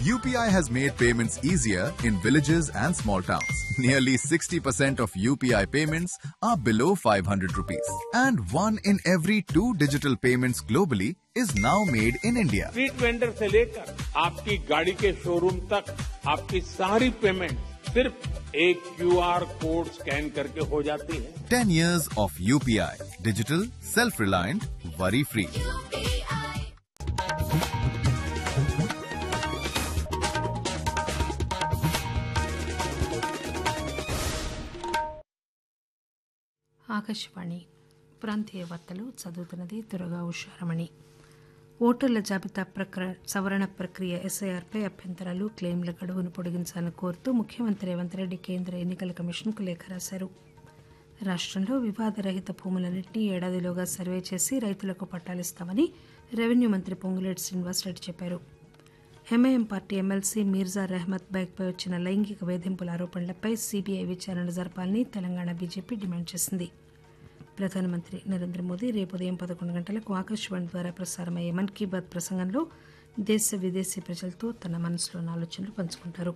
UPI has made payments easier in villages and small towns. Nearly 60% of UPI payments are below 500 rupees. And one in every two digital payments globally is now made in India. Street vendor से लेकर आपकी गाड़ी के showroom तक आपकी सारी payment सिर्फ एक क्यूआर कोड स्कैन करके हो जाती है 10 years of UPI. Digital, self-reliant, worry-free. Akashvani ప్రాంతీయ వార్తలు చదువుతున్నది దురగా ఉషారమణి ఓటర్ల జాబితా ప్రక్ర సవరణ ప్రక్రియ ఎస్ఐఆర్పై అభ్యంతరాలు క్లెయిమ్ల గడువును పొడిగించాలని కోరుతూ ముఖ్యమంత్రి రేవంత్ రెడ్డి కేంద్ర ఎన్నికల కమిషన్కు లేఖ రాశారు రాష్టంలో వివాదరహిత భూములన్నింటినీ ఏడాదిలోగా సర్వే చేసి రైతులకు పట్టాలిస్తామని రెవెన్యూ మంత్రి పొంగులేటి శ్రీనివాసరెడ్డి చెప్పారు MIM party MLC Mirza Rehmat బైక్పై వచ్చిన లైంగిక వేధింపుల ఆరోపణలపై సీబీఐ విచారణ జరపాలని తెలంగాణ బీజేపీ డిమాండ్ చేసింది ప్రధానమంత్రి నరేంద్ర మోదీ రేపు ఉదయం పదకొండు గంటలకు ఆకాశవాణి ద్వారా ప్రసారమయ్యే మన్ కీ బాత్ ప్రసంగంలో దేశ విదేశీ ప్రజలతో తన మనసులోని ఆలోచనలు పంచుకుంటారు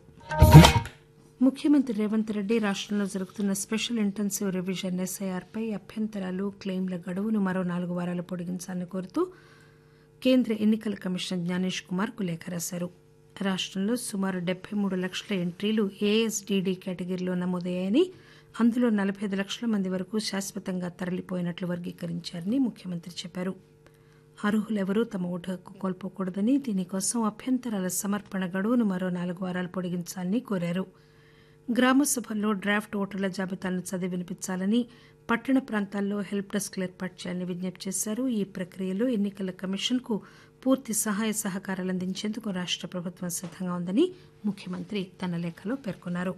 ముఖ్యమంత్రి రేవంత్ రెడ్డి రాష్టంలో జరుగుతున్న స్పెషల్ ఇంటెన్సివ్ రివిజన్ ఎస్ఐఆర్పై అభ్యంతరాలు క్లెయిమ్ల గడువును మరో నాలుగు వారాలు పొడిగించాలని కోరుతూ కేంద్ర ఎన్నికల కమిషన్ జ్ఞానేష్ కుమార్ కు లేఖ రాశారు రాష్టంలో సుమారు డెబ్బై మూడు లక్షల ఎంట్రీలు ఏఎస్డీడీ కేటగిరీలో నమోదయ్యాయని అందులో నలభై ఐదు లక్షల మంది వరకు శాశ్వతంగా తరలిపోయినట్లు వర్గీకరించారని ముఖ్యమంత్రి చెప్పారు అర్హులెవరూ తమ ఓటు హక్కు కోల్పోకూడదని దీనికోసం అభ్యంతరాల సమర్పణ గడువును మరో నాలుగు వారాలు పొడిగించాలని కోరారు గ్రామ సభల్లో డ్రాఫ్ట్ ఓటర్ల జాబితాలను చదివి వినిపించాలని పట్టణ ప్రాంతాల్లో హెల్ప్ డెస్క్లు ఏర్పాటు చేయాలని విజ్ఞప్తి చేశారు ఈ ప్రక్రియలో ఎన్నికల కమిషన్ కు పూర్తి సహాయ సహకారాలు అందించేందుకు రాష్ట ప్రభుత్వం సిద్దంగా ఉందని ముఖ్యమంత్రి తన లేఖలో పేర్కొన్నారు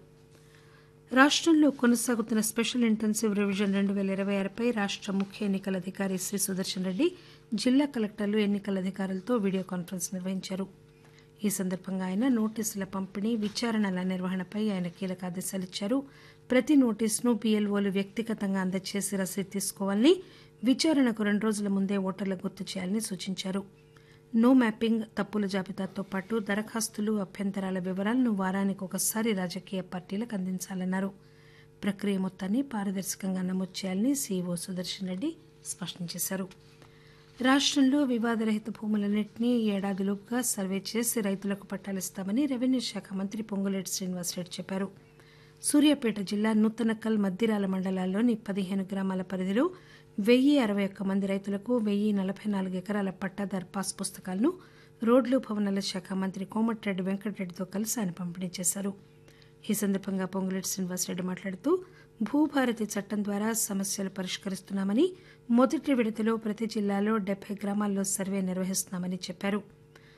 రాష్టంలో కొనసాగుతున్న స్పెషల్ ఇంటెన్సివ్ రివిజన్ రెండు పేల ఇరవై ఆరుపై రాష్ట ముఖ్య ఎన్నికల అధికారి శ్రీ సుదర్శన్ రెడ్డి జిల్లా కలెక్టర్లు ఎన్నికల అధికారులతో వీడియో కాన్ఫరెన్స్ నిర్వహించారు ఈ సందర్భంగా ఆయన నోటీసుల పంపిణీ విచారణల నిర్వహణపై ఆయన కీలక ఆదేశాలు ఇచ్చారు ప్రతి నోటీసును బీఎల్ఓలు వ్యక్తిగతంగా అందజేసి రసీదు తీసుకోవాలని విచారణకు రెండు రోజుల ముందే ఓటర్లకు గుర్తు చేయాలని సూచించారు నో మ్యాపింగ్ తప్పుల జాబితాతో పాటు దరఖాస్తులు అభ్యంతరాల వివరాలను వారానికి ఒకసారి రాజకీయ పార్టీలకు అందించాలన్నారు ప్రక్రియ మొత్తాన్ని పారదర్శకంగా నమోదు చేయాలని సీఈఓ సుదర్శన్ రెడ్డి స్పష్టం చేశారు రాష్టంలో వివాదరహిత భూములన్నింటినీ ఏడాదిలోపుగా సర్వే చేసి రైతులకు పట్టాలిస్తామని రెవెన్యూ శాఖ మంత్రి పొంగులేటి శ్రీనివాసరెడ్డి చెప్పారు సూర్యాపేట జిల్లా నూతనకల్ మద్దిరాల మండలాల్లోని పదిహేను గ్రామాల పరిధిలో వెయ్యి అరవై ఒక్క మంది రైతులకు వెయ్యి నలభై నాలుగు ఎకరాల పట్టాదారు పాస్ పుస్తకాలను రోడ్లు భవనాల శాఖ మంత్రి కోమటిరెడ్డి వెంకటరెడ్డితో కలిసి ఆయన పంపిణీ చేశారు ఈ సందర్భంగా పొంగులేటి శ్రీనివాసరెడ్డి మాట్లాడుతూ భూభారతి చట్టం ద్వారా సమస్యలు పరిష్కరిస్తున్నామని మొదటి విడతలో ప్రతి జిల్లాలో డెబ్బై గ్రామాల్లో సర్వే నిర్వహిస్తున్నామని చెప్పారు